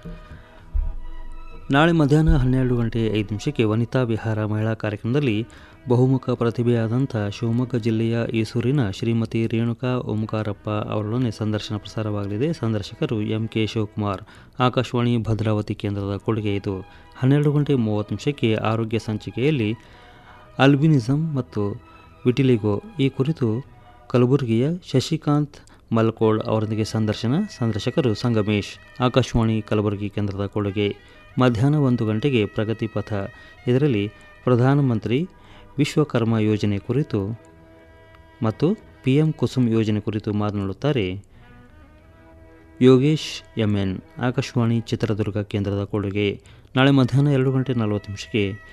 ನಾಳೆ ಮಧ್ಯಾಹ್ನ ಹನ್ನೆರಡು ಗಂಟೆ ಐದು ನಿಮಿಷಕ್ಕೆ ವನಿತಾ ವಿಹಾರ ಮಹಿಳಾ ಕಾರ್ಯಕ್ರಮದಲ್ಲಿ ಬಹುಮುಖ ಪ್ರತಿಭೆಯಾದಂಥ ಶಿವಮೊಗ್ಗ ಜಿಲ್ಲೆಯ ಈಸೂರಿನ ಶ್ರೀಮತಿ ರೇಣುಕಾ ಓಂಕಾರಪ್ಪ ಅವರೊಡನೆ ಸಂದರ್ಶನ ಪ್ರಸಾರವಾಗಲಿದೆ ಸಂದರ್ಶಕರು ಎಂ ಕೆ ಶಿವಕುಮಾರ್ ಆಕಾಶವಾಣಿ ಭದ್ರಾವತಿ ಕೇಂದ್ರದ ಕೊಡುಗೆ ಇದು ಹನ್ನೆರಡು ಗಂಟೆ ಮೂವತ್ತು ನಿಮಿಷಕ್ಕೆ ಆರೋಗ್ಯ ಸಂಚಿಕೆಯಲ್ಲಿ ಅಲ್ಬಿನಿಸಮ್ ಮತ್ತು ವಿಟಿಲಿಗೋ ಈ ಕುರಿತು ಕಲಬುರಗಿಯ ಶಶಿಕಾಂತ್ ಮಲ್ಕೋಳ್ ಅವರೊಂದಿಗೆ ಸಂದರ್ಶನ ಸಂದರ್ಶಕರು ಸಂಗಮೇಶ್ ಆಕಾಶವಾಣಿ ಕಲಬುರಗಿ ಕೇಂದ್ರದ ಕೊಡುಗೆ ಮಧ್ಯಾಹ್ನ ಒಂದು ಗಂಟೆಗೆ ಪ್ರಗತಿ ಪಥ ಇದರಲ್ಲಿ ಪ್ರಧಾನಮಂತ್ರಿ ವಿಶ್ವಕರ್ಮ ಯೋಜನೆ ಕುರಿತು ಮತ್ತು ಪಿ ಎಂ ಕುಸುಮ್ ಯೋಜನೆ ಕುರಿತು ಮಾತನಾಡುತ್ತಾರೆ ಯೋಗೇಶ್ ಎಂ ಎನ್ ಆಕಾಶವಾಣಿ ಚಿತ್ರದುರ್ಗ ಕೇಂದ್ರದ ಕೊಡುಗೆ ನಾಳೆ ಮಧ್ಯಾಹ್ನ ಎರಡು ಗಂಟೆ ನಲವತ್ತು ನಿಮಿಷಕ್ಕೆ